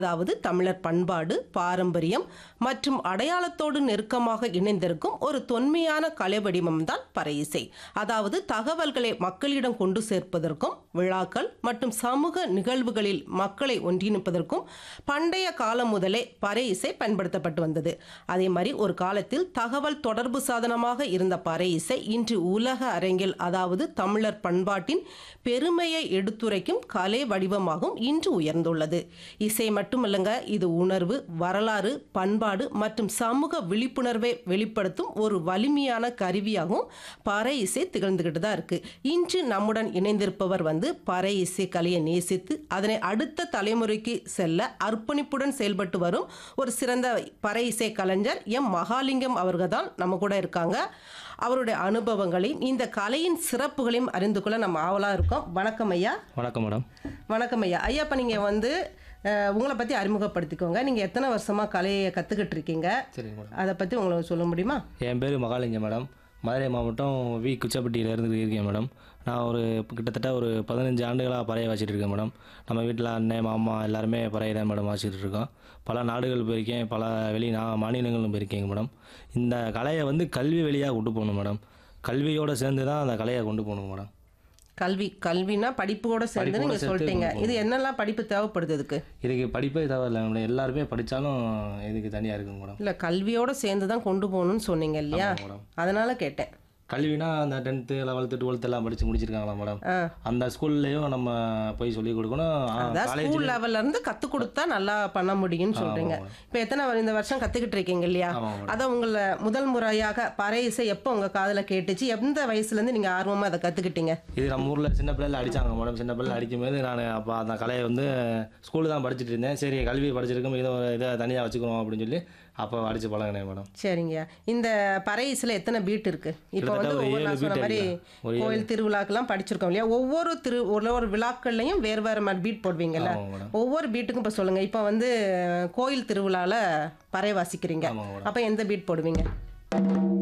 அதாவது தமிழர் பண்பாடு பாரம்பரியம் மற்றும் அடையாளத்தோடு நெருக்கமாக இணைந்திருக்கும் ஒரு தொன்மையான கலை வடிவம் தான் பறை இசை அதாவது தகவல்களை மக்களிடம் கொண்டு சேர்ப்பதற்கும் விழாக்கள் மற்றும் சமூக நிகழ்வுகளில் மக்களை ஒன்றிணைப்பதற்கும் பண்டைய காலம் முதலே பறை இசை பயன்படுத்தப்பட்டு வந்தது அதே மாதிரி ஒரு காலத்தில் தகவல் தொடர்பு சாதனமாக இருந்த பறை இசை இன்று உலக அரங்கில் அதாவது தமிழர் பண்பாட்டின் பெருமையை எடுத்துரைக்கும் கலை வடிவமாகவும் இன்று உயர்ந்துள்ளது இசை மட்டுமல்லங்க இது உணர்வு வரலாறு பண்பாடு மற்றும் சமூக விழிப்புணர்வை வெளிப்படுத்தும் ஒரு வலிமையான கருவியாகவும் பறை இசை திகழ்ந்துகிட்டு தான் இருக்கு இன்று நம்முடன் இணைந்திருப்பவர் வந்து பறை இசை கலையை நேசித்து அதனை அடுத்த தலைமுறைக்கு செல்ல அர்ப்பணிப்புடன் செயல்பட்டு வரும் ஒரு சிறந்த பறை இசை கலைஞர் எம் மகாலிங்கம் அவர்கள் தான் நம்ம கூட இருக்காங்க அவருடைய அனுபவங்களையும் இந்த கலையின் சிறப்புகளையும் அறிந்து கொள்ள நம்ம ஆவலாக இருக்கோம் வணக்கம் ஐயா வணக்கம் மேடம் வணக்கம் ஐயா ஐயா இப்போ நீங்கள் வந்து அஹ், உங்களை பற்றி அறிமுகப்படுத்திக்கோங்க நீங்கள் எத்தனை வருஷமாக கலையை கற்றுக்கிட்டு இருக்கீங்க சரிங்க மேடம் அதை பற்றி உங்களுக்கு சொல்ல முடியுமா என் பேர் மகாலிங்கம் மேடம் மதுரை மாவட்டம் வி குச்சப்பட்டியில இருந்து இருக்கேன் மேடம் நான் ஒரு கிட்டத்தட்ட ஒரு பதினஞ்சு ஆண்டுகளாக பறைய வச்சுட்டு இருக்கேன் மேடம் நம்ம வீட்டில் அண்ணன் மாமா எல்லாருமே பறையை தான் மேடம் வச்சுட்டு இருக்கோம் பல நாடுகள் போயிருக்கேன் பல வெளி நா மாநிலங்களும் போயிருக்கேங்க மேடம் இந்த கலையை வந்து கல்வி வழியாக கொண்டு போகணும் மேடம் கல்வியோடு சேர்ந்து தான் அந்த கலையை கொண்டு போகணும் மேடம் கல்வி கல்வினா படிப்போட சேர்ந்து படிப்போட நீங்கள் சேர்த்து சொல்லிட்டீங்க கொண்டு இது என்னெல்லாம் படிப்பு தேவைப்படுது இதுக்கு இதுக்கு படிப்பே தேவையில்லை மேடம் எல்லாருமே படித்தாலும் இதுக்கு தனியாக இருக்குங்க மேடம் இல்லை கல்வியோட சேர்ந்து தான் கொண்டு போகணும்னு சொன்னீங்க இல்லையா ஆமாம் மேடம் அதனால கேட்டேன் கல்வினா அந்த டென்த்து லெவல்த்து டுவெல்த்து எல்லாம் படித்து முடிச்சிருக்காங்களா மேடம் ஆ அந்த ஸ்கூல்லையும் நம்ம போய் சொல்லி கொடுக்கணும் அதான் காலேஜ் ஸ்கூல் லெவல்ல இருந்து கத்து கொடுத்தா நல்லா பண்ண முடியும்னு சொல்றீங்க இப்போ எத்தனை வரு- இந்த வருஷம் கத்துக்கிட்டு இருக்கீங்க இல்லையா ஆமாம் மேடம் அதான் உங்களை முதல் முறையாக பறை இசை எப்போ உங்க காதுல கேட்டுச்சு எந்த வயசுல இருந்து நீங்க ஆர்வமா அதை கத்துக்கிட்டீங்க இது நம்ம ஊரில் சின்ன பிள்ளைல அடிச்சாங்க மேடம் சின்ன பிள்ளைல அடிக்கும்போது நான் அப்போ அந்த கலையை வந்து ஸ்கூலு தான் படிச்சுட்டு இருந்தேன் சரி கல்வி படிச்சிருக்கோம் இதை ஒரு இதை தனியாக வச்சுக்கணும் அப்படின்னு சொல்லி அப்போ அடித்து பழகினேன் மேடம் சரிங்கய்யா இந்த பறை இசையில எத்தனை பீட் இருக்கு இப்போ வந்து கிட்டத்தட்ட ஒரு ஒவ்வொரு ஏழு நான் சொன்ன beat மாதிரி இருக்குங்க. ஒரு கோயில் திருவிழாக்கெல்லாம் படிச்சிருக்கோம் இல்லையா ஒவ்வொரு திரு ஒரு ஒரு விழாக்கள்லையும் வேறு வேறு மாதிரி பீட் போடுவீங்கல்ல ஆமாங்க மேடம் ஒவ்வொரு பீட்டுக்கும் இப்போ சொல்லுங்க இப்போ வந்து கோயில் திருவிழால பறை வாசிக்கிறீங்க ஆமாங்க மேடம் அப்போ எந்த பீட் போடுவீங்க